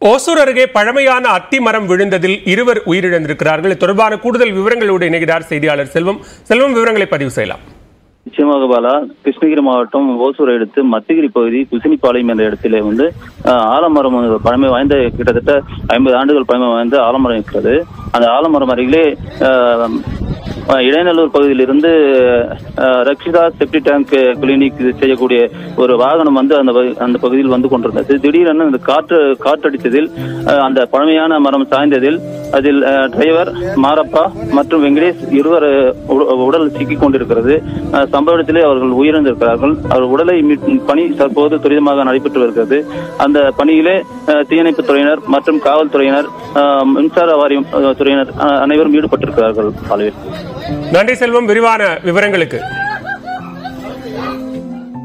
ஓசூர் அருகே பழமையான அத்தி மரம் விழுந்ததில் இருவர் உயிரிழந்திருக்கிறார்கள் இது தொடர்பான கூடுதல் விவரங்களோடு இணைகிறார் செய்தியாளர் செல்வம் செல்வம் விவரங்களை பதிவு செய்யலாம் நிச்சயமாக பாலா கிருஷ்ணகிரி மாவட்டம் ஓசூரை அடுத்து மத்திகிரி பகுதி குசினிப்பாளையம் என்ற இடத்திலே வந்து அஹ், ஆலமரம் வந்து பழமை வாய்ந்த கிட்டத்தட்ட ஐம்பது ஆண்டுகள் பழமை வாய்ந்த ஆலமரம் இருக்கிறது அந்த ஆலமரம் அருகிலே அஹ், அஹ், இடைநல்லூர் பகுதியிலிருந்து அஹ், ரக்ஷிதா செப்டி டேங்க் கிளினிக் செய்யக்கூடிய ஒரு வாகனம் வந்து அந்த பகு- அந்த பகுதியில் வந்து கொண்டிருந்தது திடீரென அந்த காற்று காற்றடித்ததில் அஹ், அந்த பழமையான மரம் சாய்ந்ததில் அதில் அஹ், டிரைவர் மாரப்பா மற்றும் வெங்கடேஷ் இருவர் உ- உடல் சிக்கிக் கொண்டிருக்கிறது அஹ், சம்பவ இடத்திலே அவர்கள் உயிரிழந்திருக்கிறார்கள் அவர் உடலை மீட்கும் பணி தற்போது துரிதமாக நடைபெற்று வருகிறது அந்த பணியிலே அஹ், தீயணைப்புத் துறையினர் மற்றும் காவல்துறையினர் அஹ், மின்சார வாரியம் அஹ், துறையினர் அஹ், அனைவரும் ஈடுபட்டிருக்கிறார்கள் பாலியல் நன்றி செல்வம் விரிவான விவரங்களுக்கு